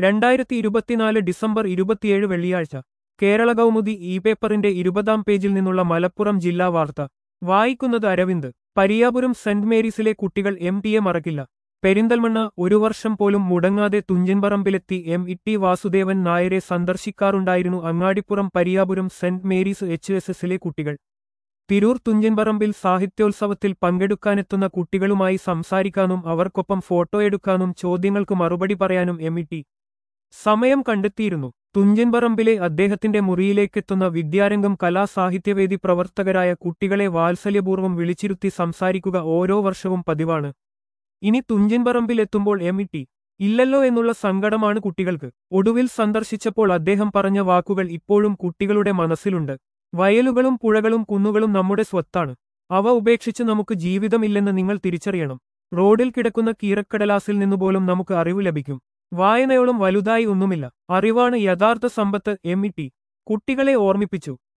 രണ്ടായിരത്തി ഇരുപത്തിനാല് ഡിസംബർ ഇരുപത്തിയേഴ് വെള്ളിയാഴ്ച കേരള കൗമുദി ഇ പേപ്പറിന്റെ ഇരുപതാം പേജിൽ നിന്നുള്ള മലപ്പുറം ജില്ലാ വാർത്ത വായിക്കുന്നത് അരവിന്ദ് പരിയാപുരം സെന്റ് മേരീസിലെ കുട്ടികൾ എം ടിയെ മറക്കില്ല പെരിന്തൽമണ്ണ ഒരു വർഷം പോലും മുടങ്ങാതെ തുഞ്ചൻപറമ്പിലെത്തി എം ഇ ടി വാസുദേവൻ നായരെ സന്ദർശിക്കാറുണ്ടായിരുന്നു Angadipuram Pariyapuram Saint Mary's H S എസിലെ കുട്ടികൾ തിരൂർ തുഞ്ചൻപറമ്പിൽ സാഹിത്യോത്സവത്തിൽ പങ്കെടുക്കാനെത്തുന്ന കുട്ടികളുമായി സംസാരിക്കാനും അവർക്കൊപ്പം ഫോട്ടോയെടുക്കാനും ചോദ്യങ്ങൾക്ക് മറുപടി പറയാനും എം ഇ ടി സമയം കണ്ടെത്തിയിരുന്നു തുഞ്ചൻപറമ്പിലെ അദ്ദേഹത്തിന്റെ മുറിയിലേക്കെത്തുന്ന വിദ്യാരംഗം കലാസാഹിത്യവേദി പ്രവർത്തകരായ കുട്ടികളെ വാത്സല്യപൂർവ്വം വിളിച്ചിരുത്തി സംസാരിക്കുക ഓരോ വർഷവും പതിവാണ് ഇനി തുഞ്ചൻപറമ്പിലെത്തുമ്പോൾ എം ഇ ടി ഇല്ലല്ലോ എന്നുള്ള സങ്കടമാണ് കുട്ടികൾക്ക് ഒടുവിൽ സന്ദർശിച്ചപ്പോൾ അദ്ദേഹം പറഞ്ഞ വാക്കുകൾ ഇപ്പോഴും കുട്ടികളുടെ മനസ്സിലുണ്ട് വയലുകളും പുഴകളും കുന്നുകളും നമ്മുടെ സ്വത്താണ് അവ ഉപേക്ഷിച്ച് നമുക്ക് ജീവിതമില്ലെന്ന് നിങ്ങൾ തിരിച്ചറിയണം റോഡിൽ കിടക്കുന്ന കീറക്കടലാസിൽ നിന്നുപോലും നമുക്ക് അറിവ് ലഭിക്കും വായനയോളം വലുതായി ഒന്നുമില്ല അറിവാണ് യഥാർത്ഥ സമ്പത്ത് എം ഇ ടി കുട്ടികളെ ഓർമ്മിപ്പിച്ചു